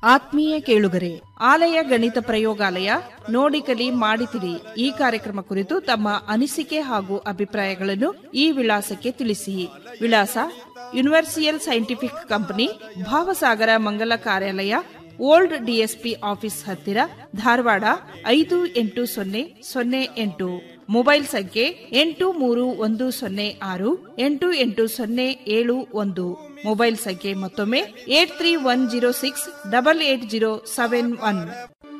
ಆತ್ಮೀಯ ಕೇಳುಗರೆ ಆಲಯ ಗಣಿತ ಪ್ರಯೋಗಾಲಯ ನೋಡಿ ಕಲಿ ಮಾಡಿ ತಿಳಿ ಈ ಕಾರ್ಯಕ್ರಮ ಕುರಿತು ತಮ್ಮ ಅನಿಸಿಕೆ ಹಾಗೂ ಅಭಿಪ್ರಾಯಗಳನ್ನು ಈ ವಿಳಾಸಕ್ಕೆ ತಿಳಿಸಿ ವಿಳಾಸ ಯೂನಿವರ್ಸಿಯಲ್ ಸೈಂಟಿಫಿಕ್ ಕಂಪನಿ ಭಾವಸಾಗರ ಮಂಗಲ ಕಾರ್ಯಾಲಯ ಓಲ್ಡ್ ಡಿಎಸ್ಪಿ ಆಫೀಸ್ ಹತ್ತಿರ ಧಾರವಾಡ ಐದು ಎಂಟು ಸೊನ್ನೆ ಸೊನ್ನೆ ಎಂಟು ಮೊಬೈಲ್ ಸಂಖ್ಯೆ ಎಂಟು ಮೂರು ಒಂದು ಸೊನ್ನೆ ಆರು ಎಂಟು ಎಂಟು ಸೊನ್ನೆ ಏಳು ಒಂದು ಮೊಬೈಲ್ ಸಂಖ್ಯೆ ಮತ್ತೊಮ್ಮೆ eight three one zero six double eight zero seven one